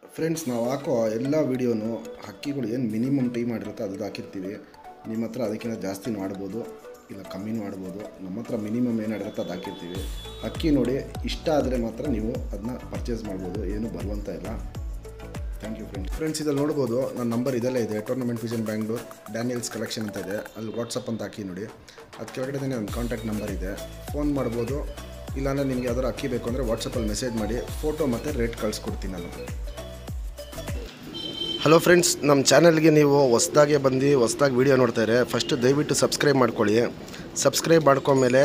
friends ನಾವು ಹಾಕೋ ಎಲ್ಲ ವೀಡಿಯೋನು ಹಕ್ಕಿಗಳು ಏನು ಮಿನಿಮಮ್ ಟೈಮ್ ಮಾಡಿರುತ್ತೆ ಅದು ಹಾಕಿರ್ತೀವಿ ನಿಮ್ಮ ಹತ್ರ ಅದಕ್ಕಿಂತ ಜಾಸ್ತಿನೂ ಆಡ್ಬೋದು ಇಲ್ಲ ಕಮ್ಮಿನೂ ಆಡ್ಬೋದು ನಮ್ಮ ಹತ್ರ ಮಿನಿಮಮ್ ಏನು ಆಡಿರುತ್ತೆ ಅದು ಹಾಕಿರ್ತೀವಿ ಹಕ್ಕಿ ನೋಡಿ ಇಷ್ಟ ಆದರೆ ಮಾತ್ರ ನೀವು ಅದನ್ನ ಪರ್ಚೇಸ್ ಮಾಡ್ಬೋದು ಏನು ಬರುವಂತ ಇಲ್ಲ ಥ್ಯಾಂಕ್ ಯು ಫ್ರೆಂಡ್ಸ್ ಫ್ರೆಂಡ್ಸ್ ಇದಲ್ಲಿ ನೋಡ್ಬೋದು ನನ್ನ ನಂಬರ್ ಇದೆಲ್ಲ ಇದೆ tournament vision Bangalore Daniels collection ಅಂತ ಇದೆ ಅಲ್ಲಿ ವಾಟ್ಸಪ್ ಅಂತ ಹಾಕಿ ನೋಡಿ ಅದು ಕೆಳಗಡೆ ನನ್ನ ಕಾಂಟ್ಯಾಕ್ಟ್ ನಂಬರ್ ಇದೆ ಫೋನ್ ಮಾಡ್ಬೋದು ಇಲ್ಲಾಂದರೆ ನಿಮಗೆ ಯಾವ್ದಾದ್ರು ಅಕ್ಕಿ ಬೇಕು ಅಂದರೆ ವಾಟ್ಸಪ್ಪಲ್ಲಿ ಮೆಸೇಜ್ ಮಾಡಿ ಫೋಟೋ ಮತ್ತು ರೇಟ್ ಕಳಿಸ್ಕೊಡ್ತೀನಿ ನಾನು ಹಲೋ ಫ್ರೆಂಡ್ಸ್ ನಮ್ಮ ಚಾನಲ್ಗೆ ನೀವು ಹೊಸ್ದಾಗೆ ಬಂದು ಹೊಸ್ದಾಗಿ ವೀಡಿಯೋ ನೋಡ್ತಾರೆ ಫಸ್ಟು ದಯವಿಟ್ಟು ಸಬ್ಸ್ಕ್ರೈಬ್ ಮಾಡ್ಕೊಳ್ಳಿ ಸಬ್ಸ್ಕ್ರೈಬ್ ಮಾಡ್ಕೊಂಡ್ಮೇಲೆ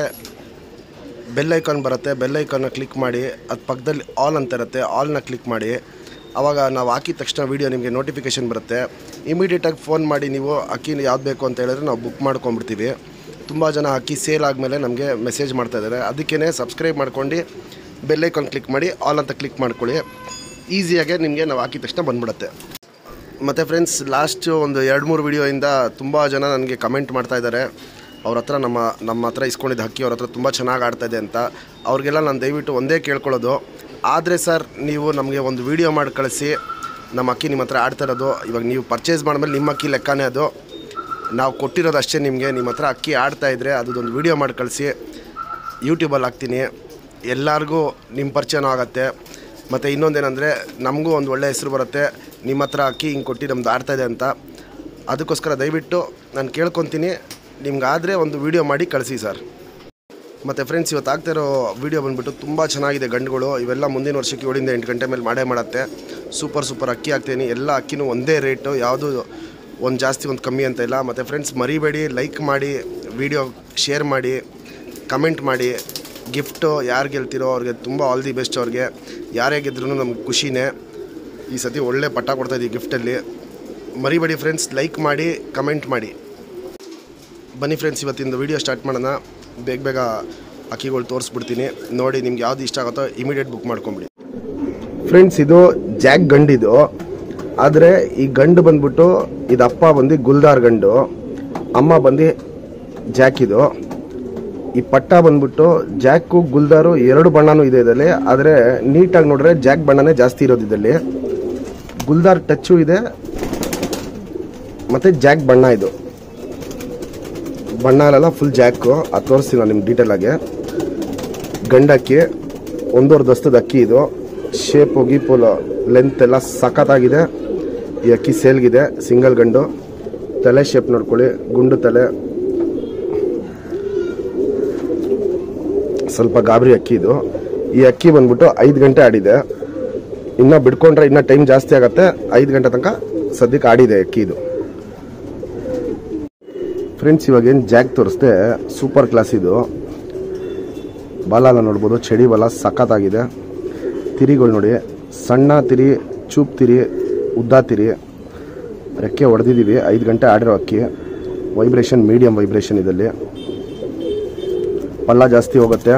ಬೆಲ್ ಐಕಾನ್ ಬರುತ್ತೆ ಬೆಲ್ ಐಕಾನ್ನ ಕ್ಲಿಕ್ ಮಾಡಿ ಅದು ಪಕ್ಕದಲ್ಲಿ ಆಲ್ ಅಂತ ಇರುತ್ತೆ ಆಲ್ನ ಕ್ಲಿಕ್ ಮಾಡಿ ಆವಾಗ ನಾವು ಹಾಕಿದ ತಕ್ಷಣ ವೀಡಿಯೋ ನಿಮಗೆ ನೋಟಿಫಿಕೇಷನ್ ಬರುತ್ತೆ ಇಮಿಡಿಯೇಟಾಗಿ ಫೋನ್ ಮಾಡಿ ನೀವು ಅಕ್ಕಿ ಯಾವ್ದು ಬೇಕು ಅಂತ ಹೇಳಿದ್ರೆ ನಾವು ಬುಕ್ ಮಾಡ್ಕೊಂಡ್ಬಿಡ್ತೀವಿ ತುಂಬ ಜನ ಅಕ್ಕಿ ಸೇಲ್ ಆದಮೇಲೆ ನಮಗೆ ಮೆಸೇಜ್ ಮಾಡ್ತಾ ಇದ್ದಾರೆ ಅದಕ್ಕೇ ಸಬ್ಸ್ಕ್ರೈಬ್ ಮಾಡ್ಕೊಂಡು ಬೆಲ್ ಐಕಾನ್ ಕ್ಲಿಕ್ ಮಾಡಿ ಆಲ್ ಅಂತ ಕ್ಲಿಕ್ ಮಾಡ್ಕೊಳ್ಳಿ ಈಸಿಯಾಗೆ ನಿಮಗೆ ನಾವು ಹಾಕಿದ ತಕ್ಷಣ ಬಂದ್ಬಿಡುತ್ತೆ ಮತ್ತು ಫ್ರೆಂಡ್ಸ್ ಲಾಸ್ಟ್ ಒಂದು ಎರಡು ಮೂರು ವೀಡಿಯೋಯಿಂದ ತುಂಬ ಜನ ನನಗೆ ಕಮೆಂಟ್ ಮಾಡ್ತಾ ಇದ್ದಾರೆ ಅವ್ರ ಹತ್ರ ನಮ್ಮ ನಮ್ಮ ಹತ್ರ ಇಸ್ಕೊಂಡಿದ್ದ ಹಕ್ಕಿ ಅವ್ರ ಹತ್ರ ತುಂಬ ಚೆನ್ನಾಗಿ ಆಡ್ತಾ ಇದೆ ಅಂತ ಅವ್ರಿಗೆಲ್ಲ ನಾನು ದಯವಿಟ್ಟು ಒಂದೇ ಕೇಳ್ಕೊಳ್ಳೋದು ಆದರೆ ಸರ್ ನೀವು ನಮಗೆ ಒಂದು ವೀಡಿಯೋ ಮಾಡಿ ಕಳಿಸಿ ನಮ್ಮ ಅಕ್ಕಿ ನಿಮ್ಮ ಹತ್ರ ಆಡ್ತಾ ಇರೋದು ಇವಾಗ ನೀವು ಪರ್ಚೇಸ್ ಮಾಡಿದ್ಮೇಲೆ ನಿಮ್ಮ ಅಕ್ಕಿ ಲೆಕ್ಕನೇ ಅದು ನಾವು ಕೊಟ್ಟಿರೋದು ಅಷ್ಟೇ ನಿಮಗೆ ನಿಮ್ಮ ಹತ್ರ ಅಕ್ಕಿ ಆಡ್ತಾ ಇದ್ದರೆ ಅದೊಂದು ವೀಡಿಯೋ ಮಾಡಿ ಕಳಿಸಿ ಯೂಟ್ಯೂಬಲ್ಲಿ ಹಾಕ್ತೀನಿ ಎಲ್ಲರಿಗೂ ನಿಮ್ಮ ಪರಿಚಯನೂ ಆಗುತ್ತೆ ಮತ್ತು ಇನ್ನೊಂದೇನೆಂದರೆ ನಮಗೂ ಒಂದು ಒಳ್ಳೆಯ ಹೆಸರು ಬರುತ್ತೆ ನಿಮ್ಮ ಹತ್ರ ಅಕ್ಕಿ ಹಿಂಗೆ ಕೊಟ್ಟು ನಮ್ದು ಆಡ್ತಾ ಇದೆ ಅಂತ ಅದಕ್ಕೋಸ್ಕರ ದಯವಿಟ್ಟು ನಾನು ಕೇಳ್ಕೊತೀನಿ ನಿಮ್ಗಾದರೆ ಒಂದು ವೀಡಿಯೋ ಮಾಡಿ ಕಳಿಸಿ ಸರ್ ಮತ್ತು ಫ್ರೆಂಡ್ಸ್ ಇವತ್ತು ಆಗ್ತಾ ಇರೋ ವೀಡಿಯೋ ಬಂದುಬಿಟ್ಟು ತುಂಬ ಚೆನ್ನಾಗಿದೆ ಗಂಡುಗಳು ಇವೆಲ್ಲ ಮುಂದಿನ ವರ್ಷಕ್ಕೆ ಏಳಿಂದ ಎಂಟು ಗಂಟೆ ಮೇಲೆ ಮಾಡೇ ಮಾಡುತ್ತೆ ಸೂಪರ್ ಸೂಪರ್ ಅಕ್ಕಿ ಹಾಕ್ತೀನಿ ಎಲ್ಲ ಅಕ್ಕಿನೂ ಒಂದೇ ರೇಟು ಯಾವುದು ಒಂದು ಜಾಸ್ತಿ ಒಂದು ಕಮ್ಮಿ ಅಂತ ಇಲ್ಲ ಮತ್ತು ಫ್ರೆಂಡ್ಸ್ ಮರಿಬೇಡಿ ಲೈಕ್ ಮಾಡಿ ವಿಡಿಯೋ ಶೇರ್ ಮಾಡಿ ಕಮೆಂಟ್ ಮಾಡಿ ಗಿಫ್ಟು ಯಾರು ಗೆಲ್ತಿರೋ ಅವ್ರಿಗೆ ತುಂಬ ಆಲ್ ದಿ ಬೆಸ್ಟ್ ಅವ್ರಿಗೆ ಯಾರೇ ಗೆದ್ರೂ ನಮ್ಗೆ ಖುಷಿನೇ ಈ ಸತಿ ಒಳ್ಳೆ ಪಟ್ಟ ಕೊಡ್ತಾಯಿದ್ದೀವಿ ಗಿಫ್ಟಲ್ಲಿ ಮರಿಬೇಡಿ ಫ್ರೆಂಡ್ಸ್ ಲೈಕ್ ಮಾಡಿ ಕಮೆಂಟ್ ಮಾಡಿ ಬನ್ನಿ ಫ್ರೆಂಡ್ಸ್ ಇವತ್ತಿಂದ ವೀಡಿಯೋ ಸ್ಟಾರ್ಟ್ ಮಾಡೋಣ ಬೇಗ ಬೇಗ ಅಕ್ಕಿಗಳು ತೋರಿಸ್ಬಿಡ್ತೀನಿ ನೋಡಿ ನಿಮ್ಗೆ ಯಾವ್ದು ಇಷ್ಟ ಆಗುತ್ತೋ ಇಮಿಡಿಯೇಟ್ ಬುಕ್ ಮಾಡ್ಕೊಂಬಿಡಿ ಫ್ರೆಂಡ್ಸ್ ಇದು ಜಾಕ್ ಗಂಡಿದು ಆದರೆ ಈ ಗಂಡು ಬಂದ್ಬಿಟ್ಟು ಇದು ಅಪ್ಪ ಬಂದು ಗುಲ್ದಾರ್ ಗಂಡು ಅಮ್ಮ ಬಂದು ಜಾಕ್ ಇದು ಈ ಪಟ್ಟ ಬಂದ್ಬಿಟ್ಟು ಜಾಕು ಗುಲ್ದಾರು ಎರಡು ಬಣ್ಣನೂ ಇದೆ ಇದರಲ್ಲಿ ಆದರೆ ನೀಟಾಗಿ ನೋಡ್ರೆ ಜಾಕ್ ಬಣ್ಣನೇ ಜಾಸ್ತಿ ಇರೋದು ಇದರಲ್ಲಿ ಗುಲ್ದಾರ್ ಟಚ್ಚು ಇದೆ ಮತ್ತೆ ಜಾಕ್ ಬಣ್ಣ ಇದು ಬಣ್ಣ ಅಲ್ಲ ಫುಲ್ ಜಾಕು ಅದು ತೋರಿಸ್ತೀನಿ ನಾನು ನಿಮ್ಗೆ ಡೀಟೇಲ್ ಆಗಿ ಗಂಡಕ್ಕಿ ಒಂದೂವರೆ ದಸ್ತದ ಅಕ್ಕಿ ಇದು ಶೇಪು ಗೀಪು ಲೆಂತ್ ಎಲ್ಲ ಸಖತ್ತಾಗಿದೆ ಈ ಅಕ್ಕಿ ಸೇಲ್ಗಿದೆ ಸಿಂಗಲ್ ಗಂಡು ತಲೆ ಶೇಪ್ ನೋಡ್ಕೊಳ್ಳಿ ಗುಂಡು ತಲೆ ಸ್ವಲ್ಪ ಗಾಬರಿ ಅಕ್ಕಿ ಇದು ಈ ಅಕ್ಕಿ ಬಂದ್ಬಿಟ್ಟು ಐದು ಗಂಟೆ ಆಡಿದೆ ಇನ್ನ ಬಿಡ್ಕೊಂಡ್ರೆ ಇನ್ನ ಟೈಮ್ ಜಾಸ್ತಿ ಆಗತ್ತೆ ಐದು ಗಂಟೆ ತನಕ ಸದ್ಯಕ್ಕೆ ಆಡಿದೆ ಅಕ್ಕಿ ಇದು ಫ್ರೆಂಡ್ಸ್ ಇವಾಗ ಏನು ಜಾಕ್ ತೋರಿಸ್ದೆ ಸೂಪರ್ ಕ್ಲಾಸ್ ಇದು ಬಾಲ ಎಲ್ಲ ನೋಡ್ಬೋದು ಚಡಿ ಬಾಲ ಸಖತ್ತಾಗಿದೆ ತಿರಿಗಳು ನೋಡಿ ಸಣ್ಣ ತಿರಿ ಚೂಪ್ ತಿರಿ ಉದ್ದ ತಿರಿ ರೆಕ್ಕೆ ಹೊಡೆದಿದ್ದೀವಿ ಐದು ಗಂಟೆ ಆಡಿರೋ ಅಕ್ಕಿ ವೈಬ್ರೇಷನ್ ಮೀಡಿಯಂ ವೈಬ್ರೇಷನ್ ಇದಲ್ಲಿ ಪಲ್ಲ ಜಾಸ್ತಿ ಹೋಗುತ್ತೆ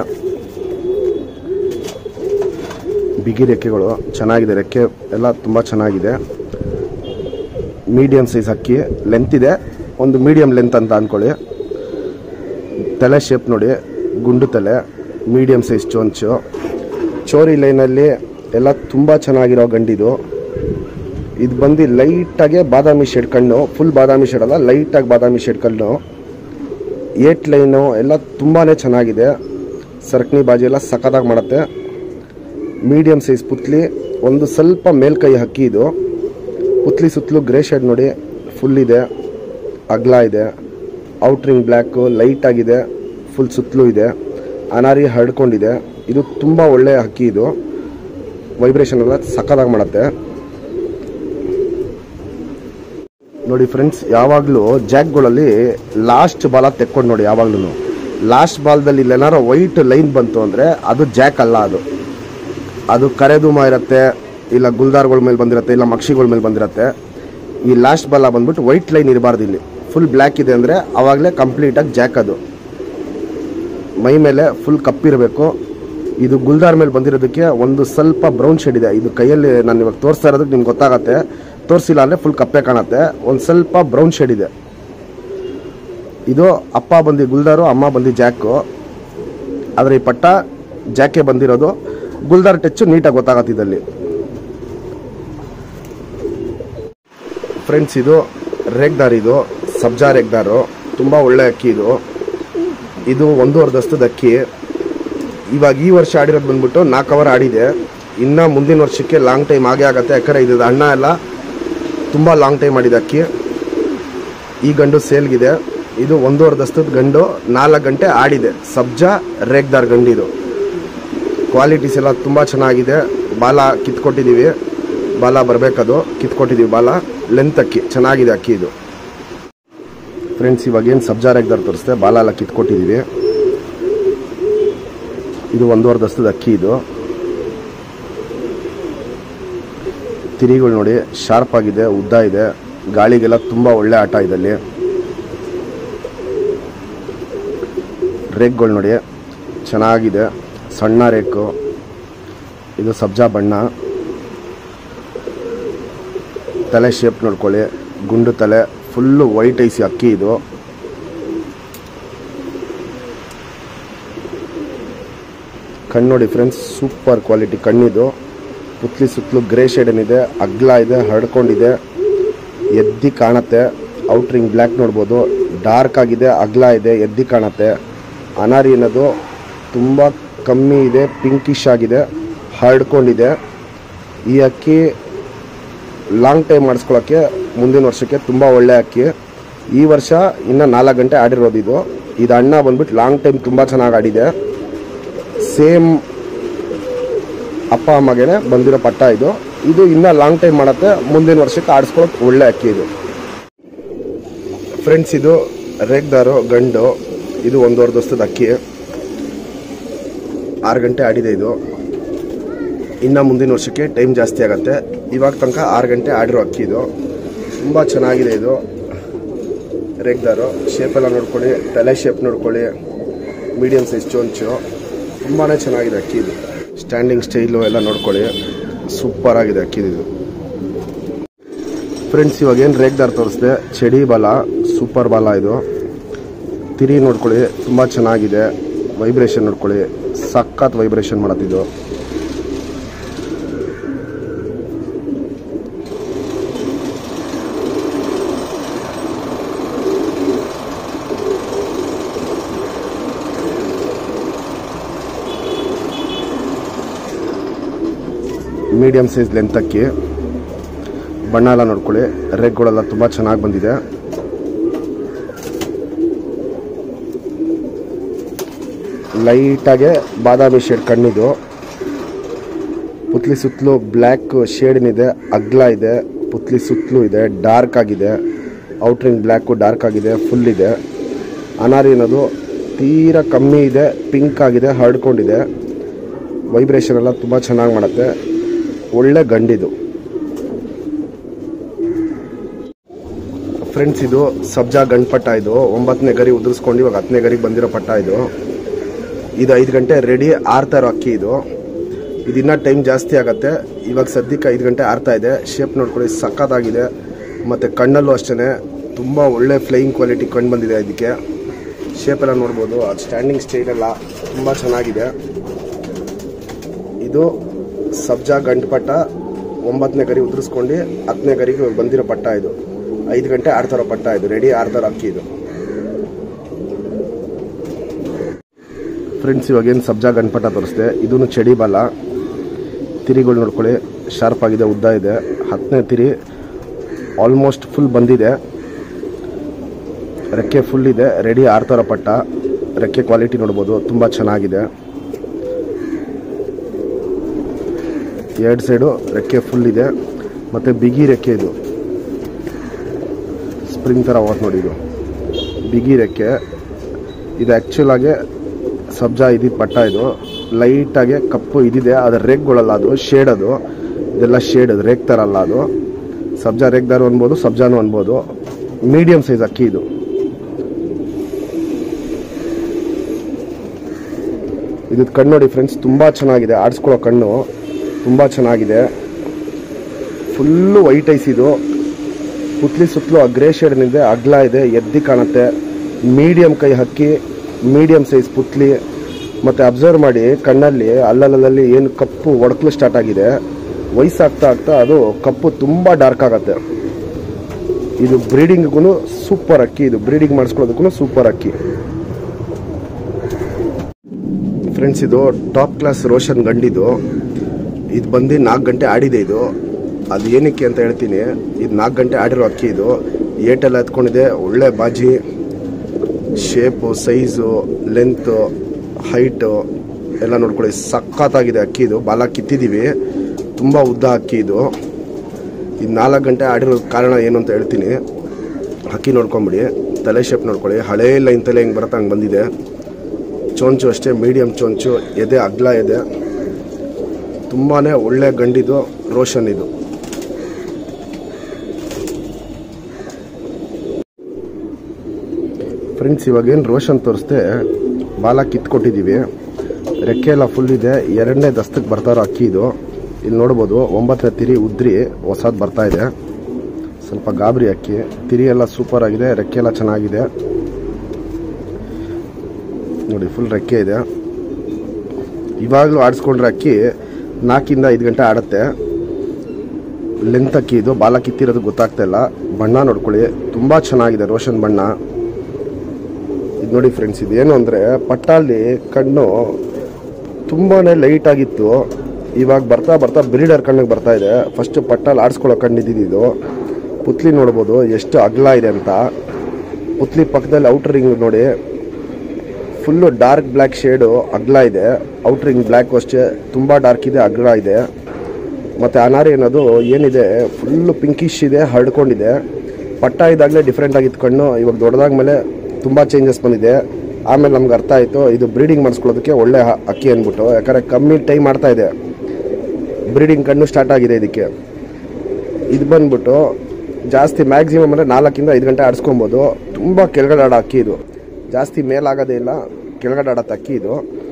ಬಿಗಿ ರೆಕ್ಕೆಗಳು ಚೆನ್ನಾಗಿದೆ ರೆಕ್ಕೆ ಎಲ್ಲ ತುಂಬ ಚೆನ್ನಾಗಿದೆ ಮೀಡಿಯಂ ಸೈಜ್ ಅಕ್ಕಿ ಲೆಂತ್ ಇದೆ ಒಂದು ಮೀಡಿಯಂ ಲೆಂತ್ ಅಂತ ಅಂದ್ಕೊಳ್ಳಿ ತಲೆ ಶೇಪ್ ನೋಡಿ ಗುಂಡು ತಲೆ ಮೀಡಿಯಂ ಸೈಜ್ ಚೋಂಚು ಚೋರಿ ಲೈನಲ್ಲಿ ಎಲ್ಲ ತುಂಬ ಚೆನ್ನಾಗಿರೋ ಗಂಡಿದು ಇದು ಬಂದು ಲೈಟಾಗೆ ಬಾದಾಮಿ ಶೇಡ್ ಕಣ್ಣು ಫುಲ್ ಬಾದಾಮಿ ಶೇಡ್ ಅಲ್ಲ ಲೈಟಾಗಿ ಬಾದಾಮಿ ಶೇಡ್ ಕಣ್ಣು ಏಟ್ ಲೈನು ಎಲ್ಲ ತುಂಬಾ ಚೆನ್ನಾಗಿದೆ ಸರ್ಕಣಿ ಬಾಜಿ ಎಲ್ಲ ಸಖತ್ತಾಗಿ ಮಾಡುತ್ತೆ ಮೀಡಿಯಂ ಸೈಜ್ ಪುತ್ಲಿ ಒಂದು ಸ್ವಲ್ಪ ಮೇಲ್ಕೈ ಹಕ್ಕಿ ಇದು ಪುತ್ಲಿ ಸುತ್ತಲೂ ಗ್ರೇ ಶೇಡ್ ನೋಡಿ ಫುಲ್ ಇದೆ ಅಗ್ಲ ಇದೆ ಔಟ್ರಿಂಗ್ ಬ್ಲ್ಯಾಕು ಲೈಟ್ ಆಗಿದೆ ಫುಲ್ ಸುತ್ತಲೂ ಇದೆ ಅನಾರಿ ಹರಡ್ಕೊಂಡಿದೆ ಇದು ತುಂಬ ಒಳ್ಳೆಯ ಹಕ್ಕಿ ಇದು ವೈಬ್ರೇಷನ್ ಎಲ್ಲ ಸಖತ್ತಾಗಿ ಮಾಡುತ್ತೆ ನೋಡಿ ಫ್ರೆಂಡ್ಸ್ ಯಾವಾಗಲೂ ಜಾಕ್ಗಳಲ್ಲಿ ಲಾಸ್ಟ್ ಬಾಲ ತೆಕ್ಕೊಂಡು ನೋಡಿ ಯಾವಾಗ್ಲೂ ಲಾಸ್ಟ್ ಬಾಲ್ದಲ್ಲಿ ಇಲ್ಲೇನಾರು ವೈಟ್ ಲೈನ್ ಬಂತು ಅಂದರೆ ಅದು ಜಾಕ್ ಅಲ್ಲ ಅದು ಅದು ಕರೆದುಮ ಇರುತ್ತೆ ಇಲ್ಲ ಗುಲ್ದಾರ್ಗಳ ಮೇಲೆ ಬಂದಿರುತ್ತೆ ಇಲ್ಲ ಮಕ್ಷಿಗಳ ಮೇಲೆ ಬಂದಿರುತ್ತೆ ಈ ಲಾಸ್ಟ್ ಬಾಲ ಬಂದ್ಬಿಟ್ಟು ವೈಟ್ ಲೈನ್ ಇರಬಾರ್ದು ಇಲ್ಲಿ ಫುಲ್ ಬ್ಲ್ಯಾಕ್ ಇದೆ ಅಂದರೆ ಆವಾಗಲೇ ಕಂಪ್ಲೀಟಾಗಿ ಜಾಕ್ ಅದು ಮೈ ಮೇಲೆ ಫುಲ್ ಕಪ್ಪಿರಬೇಕು ಇದು ಗುಲ್ದಾರ್ ಮೇಲೆ ಬಂದಿರೋದಕ್ಕೆ ಒಂದು ಸ್ವಲ್ಪ ಬ್ರೌನ್ ಶೇಡ್ ಇದೆ ಇದು ಕೈಯಲ್ಲಿ ನಾನು ಇವಾಗ ತೋರಿಸ್ತಾ ಇರೋದಕ್ಕೆ ನಿಮ್ಗೆ ಗೊತ್ತಾಗತ್ತೆ ತೋರಿಸಿಲ್ಲ ಅಂದರೆ ಫುಲ್ ಕಪ್ಪೆ ಕಾಣುತ್ತೆ ಒಂದು ಸ್ವಲ್ಪ ಬ್ರೌನ್ ಶೇಡ್ ಇದೆ ಇದು ಅಪ್ಪ ಬಂದು ಗುಲ್ದಾರು ಅಮ್ಮ ಬಂದು ಜಾಕು ಆದರೆ ಈ ಪಟ್ಟ ಜಾಕೆ ಬಂದಿರೋದು ಗುಲ್ದಾರ್ ಟಚ್ಚು ನೀಟಾಗಿ ಗೊತ್ತಾಗತ್ತೆ ಇದಲ್ಲಿ ಫ್ರೆಂಡ್ಸ್ ಇದು ರೇಗ್ದಾರ್ ಇದು ಸಬ್ಜಾ ರೇಗ್ದಾರು ತುಂಬ ಒಳ್ಳೆ ಅಕ್ಕಿ ಇದು ಇದು ಒಂದೂವರೆ ದಸ್ತದ ಅಕ್ಕಿ ಇವಾಗ ಈ ವರ್ಷ ಆಡಿರೋದು ಬಂದ್ಬಿಟ್ಟು ನಾಲ್ಕು ಅವರ್ ಆಡಿದೆ ಇನ್ನು ಮುಂದಿನ ವರ್ಷಕ್ಕೆ ಲಾಂಗ್ ಟೈಮ್ ಆಗೇ ಆಗುತ್ತೆ ಯಾಕಂದರೆ ಇದು ಅಣ್ಣ ಎಲ್ಲ ತುಂಬ ಲಾಂಗ್ ಟೈಮ್ ಆಡಿದೆ ಅಕ್ಕಿ ಈ ಗಂಡು ಸೇಲ್ಗಿದೆ ಇದು ಒಂದೂವರೆ ದಸ್ತದ ಗಂಡು ನಾಲ್ಕು ಗಂಟೆ ಆಡಿದೆ ಸಬ್ಜಾ ರೇಗ್ದಾರ್ ಗಂಡು ಇದು ಕ್ವಾಲಿಟೀಸ್ ಎಲ್ಲ ತುಂಬ ಚೆನ್ನಾಗಿದೆ ಬಾಲ ಕಿತ್ಕೊಟ್ಟಿದ್ದೀವಿ ಬಾಲ ಬರಬೇಕದು ಕಿತ್ಕೊಟ್ಟಿದ್ದೀವಿ ಬಾಲ ಲೆಂತ್ ಅಕ್ಕಿ ಚೆನ್ನಾಗಿದೆ ಅಕ್ಕಿ ಇದು ಫ್ರೆಂಡ್ಸ್ ಇವಾಗ ಏನು ಸಬ್ಜಾ ರೇಗ್ದಾರ್ ತೋರಿಸ್ದೆ ಬಾಲ ಎಲ್ಲ ಕಿತ್ಕೊಟ್ಟಿದ್ದೀವಿ ಇದು ಒಂದೂವರೆ ದಸ್ತದ ಅಕ್ಕಿ ಇದು ತಿರಿಗಳು ನೋಡಿ ಶಾರ್ಪ್ ಆಗಿದೆ ಉದ್ದ ಇದೆ ಗಾಳಿಗೆಲ್ಲ ತುಂಬ ಒಳ್ಳೆ ಆಟ ಇದಲ್ಲಿ ರೇಕ್ಗಳು ನೋಡಿ ಚೆನ್ನಾಗಿದೆ ಸಣ್ಣ ರೇಕು ಇದು ಸಬ್ಜಾ ಬಣ್ಣ ತಲೆ ಶೇಪ್ ನೋಡ್ಕೊಳ್ಳಿ ಗುಂಡು ತಲೆ ಫುಲ್ಲು ವೈಟ್ ಐಸಿ ಅಕ್ಕಿ ಇದು ಕಣ್ಣು ನೋಡಿ ಫ್ರೆಂಡ್ಸ್ ಸೂಪರ್ ಕ್ವಾಲಿಟಿ ಕಣ್ಣಿದು ಪುತ್ಲಿ ಸುತ್ತಲೂ ಗ್ರೇ ಶೇಡ್ ಏನಿದೆ ಅಗ್ಲ ಇದೆ ಹರಡ್ಕೊಂಡಿದೆ ಎದ್ದಿ ಕಾಣುತ್ತೆ ಔಟ್ರಿಂಗ್ ಬ್ಲ್ಯಾಕ್ ನೋಡ್ಬೋದು ಡಾರ್ಕ್ ಆಗಿದೆ ಅಗ್ಲ ಇದೆ ಎದ್ದಿ ಕಾಣುತ್ತೆ ಅನಾರಿ ಅನ್ನೋದು ತುಂಬ ಕಮ್ಮಿ ಇದೆ ಪಿಂಕಿಶ್ ಆಗಿದೆ ಹರಡ್ಕೊಂಡಿದೆ ಈ ಅಕ್ಕಿ ಲಾಂಗ್ ಟೈಮ್ ಮಾಡಿಸ್ಕೊಳ್ಳೋಕ್ಕೆ ಮುಂದಿನ ವರ್ಷಕ್ಕೆ ತುಂಬ ಒಳ್ಳೆ ಅಕ್ಕಿ ಈ ವರ್ಷ ಇನ್ನು ನಾಲ್ಕು ಗಂಟೆ ಆಡಿರೋದು ಇದು ಇದು ಅಣ್ಣ ಬಂದ್ಬಿಟ್ಟು ಲಾಂಗ್ ಟೈಮ್ ತುಂಬ ಚೆನ್ನಾಗಿ ಆಡಿದೆ ಸೇಮ್ ಅಪ್ಪ ಅಮ್ಮಗೇನೆ ಬಂದಿರೋ ಪಟ್ಟ ಇದು ಇದು ಇನ್ನೂ ಲಾಂಗ್ ಟೈಮ್ ಮಾಡುತ್ತೆ ಮುಂದಿನ ವರ್ಷಕ್ಕೆ ಆಡಿಸ್ಕೊಳ್ಳೋಕೆ ಒಳ್ಳೆ ಅಕ್ಕಿ ಇದು ಫ್ರೆಂಡ್ಸ್ ಇದು ರೇಗ್ದಾರು ಗಂಡು ಇದು ಒಂದೂವರೆ ದೋಸ್ತದ ಅಕ್ಕಿ ಆರು ಗಂಟೆ ಆಡಿದೆ ಇದು ಇನ್ನು ಮುಂದಿನ ವರ್ಷಕ್ಕೆ ಟೈಮ್ ಜಾಸ್ತಿ ಆಗುತ್ತೆ ಇವಾಗ ತನಕ ಆರು ಗಂಟೆ ಆಡಿರೋ ಅಕ್ಕಿ ಇದು ತುಂಬ ಚೆನ್ನಾಗಿದೆ ಇದು ರೇಗ್ದಾರು ಶೇಪೆಲ್ಲ ನೋಡ್ಕೊಳ್ಳಿ ತಲೆ ಶೇಪ್ ನೋಡ್ಕೊಳ್ಳಿ ಮೀಡಿಯಮ್ ಸೈಜ್ ಚೋಂಚು ತುಂಬಾ ಚೆನ್ನಾಗಿದೆ ಅಕ್ಕಿ ಇದು ಸ್ಟ್ಯಾಂಡಿಂಗ್ ಸ್ಟೈಲು ಎಲ್ಲ ನೋಡ್ಕೊಳ್ಳಿ ಸೂಪರ್ ಆಗಿದೆ ಅಕ್ಕಿ ಇದು ಫ್ರೆಂಡ್ಸ್ ಇವಾಗ ಏನು ರೇಗ್ದಾರ್ ತೋರಿಸ್ದೆ ಚಡಿ ಬಾಲ ಸೂಪರ್ ಬಾಲ ಇದು ತಿರಿ ನೋಡ್ಕೊಳ್ಳಿ ತುಂಬ ಚೆನ್ನಾಗಿದೆ ವೈಬ್ರೇಷನ್ ನೋಡ್ಕೊಳ್ಳಿ ಸಖತ್ ವೈಬ್ರೇಷನ್ ಮಾಡತ್ತಿದ್ದು ಮೀಡಿಯಮ್ ಸೈಜ್ ಲೆಂತ್ ಅಕ್ಕಿ ಬಣ್ಣ ಎಲ್ಲ ನೋಡ್ಕೊಳ್ಳಿ ರೆಗ್ಗಳೆಲ್ಲ ತುಂಬ ಚೆನ್ನಾಗಿ ಬಂದಿದೆ ಲೈಟಾಗೆ ಬಾದಾಮಿ ಶೇಡ್ ಕಣ್ಣಿದು ಪುತ್ಲಿ ಸುತ್ತಲೂ ಬ್ಲ್ಯಾಕ್ ಶೇಡ್ನಿದೆ ಅಗ್ಲ ಇದೆ ಪುತ್ಲಿ ಸುತ್ತಲೂ ಇದೆ ಡಾರ್ಕ್ ಆಗಿದೆ ಔಟ್ರಿಂಗ್ ಬ್ಲ್ಯಾಕು ಡಾರ್ಕ್ ಆಗಿದೆ ಫುಲ್ ಇದೆ ಅನಾರಿ ಅನ್ನೋದು ತೀರಾ ಕಮ್ಮಿ ಇದೆ ಪಿಂಕ್ ಆಗಿದೆ ಹರಡ್ಕೊಂಡಿದೆ ವೈಬ್ರೇಷನ್ ಎಲ್ಲ ತುಂಬ ಚೆನ್ನಾಗಿ ಮಾಡುತ್ತೆ ಒಳ್ಳೆ ಗಂಡಿದು ಫ್ರೆಂಡ್ಸ್ ಇದು ಸಬ್ಜಾ ಗಂಡು ಪಟ್ಟ ಇದು ಒಂಬತ್ತನೇ ಗರಿ ಉದುರಿಸ್ಕೊಂಡು ಇವಾಗ ಹತ್ತನೇ ಗರಿಗೆ ಬಂದಿರೋ ಪಟ್ಟ ಇದು ಇದು ಐದು ಗಂಟೆ ರೆಡಿ ಆರ್ತಾ ಇರೋ ಅಕ್ಕಿ ಇದು ಇದಿನ್ನ ಟೈಮ್ ಜಾಸ್ತಿ ಆಗುತ್ತೆ ಇವಾಗ ಸದ್ಯಕ್ಕೆ ಐದು ಗಂಟೆ ಆರ್ತಾ ಇದೆ ಶೇಪ್ ನೋಡ್ಕೊಳ್ಳಿ ಸಖತ್ತಾಗಿದೆ ಮತ್ತು ಕಣ್ಣಲ್ಲೂ ಅಷ್ಟೇ ತುಂಬ ಒಳ್ಳೆ ಫ್ಲೈಯಿಂಗ್ ಕ್ವಾಲಿಟಿ ಕಣ್ಣು ಬಂದಿದೆ ಇದಕ್ಕೆ ಶೇಪ್ ಎಲ್ಲ ನೋಡ್ಬೋದು ಅದು ಸ್ಟ್ಯಾಂಡಿಂಗ್ ಸ್ಟೈಲ್ ಎಲ್ಲ ತುಂಬ ಚೆನ್ನಾಗಿದೆ ಇದು ಸಬ್ಜಾ ಗಂಟು ಪಟ್ಟ ಒಂಬತ್ತನೇ ಗರಿ ಉದುರಿಸ್ಕೊಂಡು ಹತ್ತನೇ ಗರಿಗೆ ಇವಾಗ ಬಂದಿರೋ ಪಟ್ಟ ಇದು ಐದು ಗಂಟೆ ಆಡ್ತಾರೋ ಪಟ್ಟ ಇದು ರೆಡಿ ಆಡ್ತಾರೋ ಅಕ್ಕಿ ಇದು ಫ್ರೆಂಡ್ಸ್ ಇವಾಗ ಏನು ಸಬ್ಜಾ ಗಣಪಟ ತೋರಿಸ್ದೆ ಇದೂ ಚಡಿ ಬಾಲ ತಿರಿಗಳು ನೋಡ್ಕೊಳ್ಳಿ ಶಾರ್ಪ್ ಆಗಿದೆ ಉದ್ದ ಇದೆ ಹತ್ತನೇ ತಿರಿ ಆಲ್ಮೋಸ್ಟ್ ಫುಲ್ ಬಂದಿದೆ ರೆಕ್ಕೆ ಫುಲ್ ಇದೆ ರೆಡಿ ಆರ್ತಾರ ಪಟ್ಟ ರೆಕ್ಕೆ ಕ್ವಾಲಿಟಿ ನೋಡ್ಬೋದು ತುಂಬ ಚೆನ್ನಾಗಿದೆ ಎರಡು ಸೈಡು ರೆಕ್ಕೆ ಫುಲ್ ಇದೆ ಮತ್ತು ಬಿಗಿ ರೆಕ್ಕೆ ಇದು ಸ್ಪ್ರಿಂಗ್ ಥರ ಹೋಗುತ್ತೆ ನೋಡಿ ಇದು ಬಿಗಿ ರೆಕ್ಕೆ ಇದು ಆ್ಯಕ್ಚುಲ್ ಆಗಿ ಸಬ್ಜಾ ಇದ್ದಿದ್ದು ಪಟ್ಟ ಇದು ಲೈಟಾಗಿ ಕಪ್ಪು ಇದಿದೆ ಅದು ರೇಗ್ಗಳಲ್ಲ ಅದು ಶೇಡ್ ಅದು ಇದೆಲ್ಲ ಶೇಡ್ ಅದು ರೇಗ್ ಥರ ಅಲ್ಲ ಅದು ಸಬ್ಜಾ ರೇಗ್ದಾರು ಅನ್ಬೋದು ಸಬ್ಜಾನು ಅನ್ಬೋದು ಮೀಡಿಯಮ್ ಸೈಜ್ ಅಕ್ಕಿ ಇದು ಇದು ಕಣ್ಣು ನೋಡಿ ಫ್ರೆಂಡ್ಸ್ ತುಂಬ ಚೆನ್ನಾಗಿದೆ ಆಡಿಸ್ಕೊಳ್ಳೋ ಕಣ್ಣು ತುಂಬ ಚೆನ್ನಾಗಿದೆ ಫುಲ್ಲು ವೈಟ್ ಐಸ್ ಇದು ಪುತ್ಲಿ ಸುತ್ತಲೂ ಅಗ್ರೇ ಶೇಡ್ನಿದೆ ಅಗ್ಲ ಇದೆ ಎದ್ದಿ ಕಾಣುತ್ತೆ ಮೀಡಿಯಮ್ ಕೈ ಹಕ್ಕಿ ಮೀಡಿಯಮ್ ಸೈಜ್ ಪುತ್ಲಿ ಮತ್ತು ಅಬ್ಸರ್ವ್ ಮಾಡಿ ಕಣ್ಣಲ್ಲಿ ಅಲ್ಲಲ್ಲಲ್ಲಿ ಏನು ಕಪ್ಪು ಒಡಕಲು ಸ್ಟಾರ್ಟ್ ಆಗಿದೆ ವಯಸ್ಸಾಗ್ತಾ ಆಗ್ತಾ ಅದು ಕಪ್ಪು ತುಂಬ ಡಾರ್ಕ್ ಆಗುತ್ತೆ ಇದು ಬ್ರೀಡಿಂಗ್ಗೂ ಸೂಪರ್ ಅಕ್ಕಿ ಇದು ಬ್ರೀಡಿಂಗ್ ಮಾಡಿಸ್ಕೊಳ್ಳೋದಕ್ಕೂ ಸೂಪರ್ ಅಕ್ಕಿ ಫ್ರೆಂಡ್ಸ್ ಇದು ಟಾಪ್ ಕ್ಲಾಸ್ ರೋಷನ್ ಗಂಡಿದು ಇದು ಬಂದು ನಾಲ್ಕು ಗಂಟೆ ಆಡಿದೆ ಇದು ಅದು ಏನಕ್ಕೆ ಅಂತ ಹೇಳ್ತೀನಿ ಇದು ನಾಲ್ಕು ಗಂಟೆ ಆಡಿರೋ ಅಕ್ಕಿ ಇದು ಏಟೆಲ್ಲ ಎತ್ಕೊಂಡಿದೆ ಒಳ್ಳೆ ಬಾಜಿ ಶೇಪು ಸೈಜು ಲೆಂತು ಹೈಟು ಎಲ್ಲ ನೋಡ್ಕೊಳ್ಳಿ ಸಖತ್ತಾಗಿದೆ ಅಕ್ಕಿ ಇದು ಬಾಲ ಕಿತ್ತಿದ್ದೀವಿ ತುಂಬ ಉದ್ದ ಅಕ್ಕಿ ಇದು ಇದು ನಾಲ್ಕು ಗಂಟೆ ಆಡಿರೋ ಕಾರಣ ಏನು ಅಂತ ಹೇಳ್ತೀನಿ ಅಕ್ಕಿ ನೋಡ್ಕೊಂಬಿಡಿ ತಲೆ ಶೇಪ್ ನೋಡ್ಕೊಳ್ಳಿ ಹಳೇ ಲೈನ್ ತಲೆ ಹೆಂಗೆ ಬರುತ್ತೆ ಹಂಗೆ ಬಂದಿದೆ ಚೊಂಚು ಅಷ್ಟೇ ಮೀಡಿಯಮ್ ಚೊಂಚು ಎದೆ ಅಗ್ಲ ಎದೆ ತುಂಬಾ ಒಳ್ಳೆ ಗಂಡಿದು ರೋಷನ್ ಇದು ಫ್ರೆಂಡ್ಸ್ ಇವಾಗೇನು ರೋಷನ್ ತೋರಿಸ್ದೆ ಬಾಲ ಕಿತ್ಕೊಟ್ಟಿದ್ದೀವಿ ರೆಕ್ಕೆ ಎಲ್ಲ ಫುಲ್ ಇದೆ ಎರಡನೇ ದಸ್ತಕ್ಕೆ ಬರ್ತಾ ಇರೋ ಅಕ್ಕಿ ಇದು ಇಲ್ಲಿ ನೋಡ್ಬೋದು ಒಂಬತ್ತನೇ ತಿರಿ ಉದ್ರಿ ಹೊಸದು ಬರ್ತಾ ಇದೆ ಸ್ವಲ್ಪ ಗಾಬರಿ ಅಕ್ಕಿ ತಿರಿ ಎಲ್ಲ ಸೂಪರ್ ಆಗಿದೆ ರೆಕ್ಕೆ ಎಲ್ಲ ಚೆನ್ನಾಗಿದೆ ನೋಡಿ ಫುಲ್ ರೆಕ್ಕೆ ಇದೆ ಇವಾಗಲೂ ಆಡಿಸ್ಕೊಂಡ್ರೆ ಅಕ್ಕಿ ನಾಲ್ಕಿಂದ ಐದು ಗಂಟೆ ಆಡುತ್ತೆ ಲೆಂತ್ ಅಕ್ಕಿ ಇದು ಬಾಲ ಕಿತ್ತಿರೋದು ಗೊತ್ತಾಗ್ತಾ ಇಲ್ಲ ಬಣ್ಣ ನೋಡ್ಕೊಳ್ಳಿ ತುಂಬ ಚೆನ್ನಾಗಿದೆ ರೋಷನ್ ಬಣ್ಣ ಇದು ನೋಡಿ ಫ್ರೆಂಡ್ಸ್ ಇದೇನು ಅಂದರೆ ಪಟ್ಟಾಲಿ ಕಣ್ಣು ತುಂಬಾ ಲೈಟ್ ಆಗಿತ್ತು ಇವಾಗ ಬರ್ತಾ ಬರ್ತಾ ಬ್ರೀಡರ್ ಕಣ್ಣಿಗೆ ಬರ್ತಾ ಇದೆ ಫಸ್ಟ್ ಪಟ್ಟಾಲ್ ಆಡಿಸ್ಕೊಳ್ಳೋ ಕಣ್ಣಿದ್ದು ಇದು ಪುತ್ಲಿ ನೋಡ್ಬೋದು ಎಷ್ಟು ಅಗಲ ಇದೆ ಅಂತ ಪುತ್ಲಿ ಪಕ್ಕದಲ್ಲಿ ಔಟರ್ ರಿಂಗ್ ನೋಡಿ ಫುಲ್ಲು ಡಾರ್ಕ್ ಬ್ಲ್ಯಾಕ್ ಶೇಡು ಅಗ್ಲ ಇದೆ ಔಟರ್ ರಿಂಗ್ ಬ್ಲ್ಯಾಕ್ ಅಷ್ಟೇ ತುಂಬ ಡಾರ್ಕ್ ಇದೆ ಅಗ್ಲ ಇದೆ ಮತ್ತು ಅನಾರಿ ಅನ್ನೋದು ಏನಿದೆ ಫುಲ್ಲು ಪಿಂಕಿಶ್ ಇದೆ ಹರಡ್ಕೊಂಡಿದೆ ಪಟ್ಟ ಇದ್ದಾಗಲೇ ಡಿಫ್ರೆಂಟ್ ಆಗಿತ್ತು ಕಣ್ಣು ಇವಾಗ ದೊಡ್ಡದಾದ ಮೇಲೆ ತುಂಬ ಚೇಂಜಸ್ ಬಂದಿದೆ ಆಮೇಲೆ ನಮ್ಗೆ ಅರ್ಥ ಆಯಿತು ಇದು ಬ್ರೀಡಿಂಗ್ ಮಾಡಿಸ್ಕೊಳ್ಳೋದಕ್ಕೆ ಒಳ್ಳೆ ಹ- ಅಕ್ಕಿ ಅಂದ್ಬಿಟ್ಟು ಯಾಕಂದರೆ ಕಮ್ಮಿ ಟೈಮ್ ಮಾಡ್ತಾ ಇದೆ ಬ್ರೀಡಿಂಗ್ ಕಣ್ಣು ಸ್ಟಾರ್ಟ್ ಆಗಿದೆ ಇದಕ್ಕೆ ಇದು ಬಂದ್ಬಿಟ್ಟು ಜಾಸ್ತಿ ಮ್ಯಾಕ್ಸಿಮಮ್ ಅಂದರೆ ನಾಲ್ಕಿಂದ ಐದು ಗಂಟೆ ಆಡಿಸ್ಕೊಬೋದು ತುಂಬ ಕೆಳಗಡೆ ಆಡೋ ಅಕ್ಕಿ ಇದು ಜಾಸ್ತಿ ಮೇಲಾಗೋದೇ ಇಲ್ಲ ಕೆಳಗಡೆ ಆಡೋ ಅಕ್ಕಿ ಇದು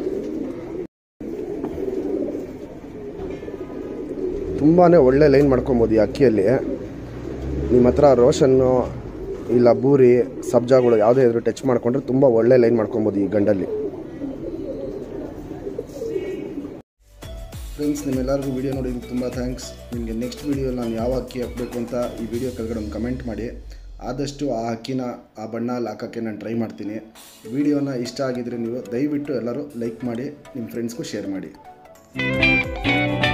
ತುಂಬಾ ಒಳ್ಳೆ ಲೈನ್ ಮಾಡ್ಕೊಬೋದು ಈ ಅಕ್ಕಿಯಲ್ಲಿ ನಿಮ್ಮ ಹತ್ರ ರೋಷನ್ನು ಇಲ್ಲ ಬೂರಿ ಸಬ್ಜಾಗಳು ಯಾವುದೇ ಇದ್ರು ಟಚ್ ಮಾಡ್ಕೊಂಡ್ರೆ ತುಂಬ ಒಳ್ಳೆ ಲೈನ್ ಮಾಡ್ಕೊಬೋದು ಈ ಗಂಡಲ್ಲಿ ಫ್ರೆಂಡ್ಸ್ ನಿಮ್ಮೆಲ್ಲರಿಗೂ ವಿಡಿಯೋ ನೋಡಿ ತುಂಬ ಥ್ಯಾಂಕ್ಸ್ ನಿಮಗೆ ನೆಕ್ಸ್ಟ್ ವಿಡಿಯೋ ನಾನು ಯಾವ ಅಕ್ಕಿ ಹಾಕಬೇಕು ಅಂತ ಈ ವಿಡಿಯೋ ಕೆಳಗಡೆ ಒಂದು ಕಮೆಂಟ್ ಮಾಡಿ ಆದಷ್ಟು ಆ ಅಕ್ಕಿನ ಆ ಬಣ್ಣಲ್ಲಿ ಹಾಕೋಕ್ಕೆ ನಾನು ಟ್ರೈ ಮಾಡ್ತೀನಿ ವಿಡಿಯೋನ ಇಷ್ಟ ಆಗಿದ್ರೆ ನೀವು ದಯವಿಟ್ಟು ಎಲ್ಲರೂ ಲೈಕ್ ಮಾಡಿ ನಿಮ್ಮ ಫ್ರೆಂಡ್ಸ್ಗೂ ಶೇರ್ ಮಾಡಿ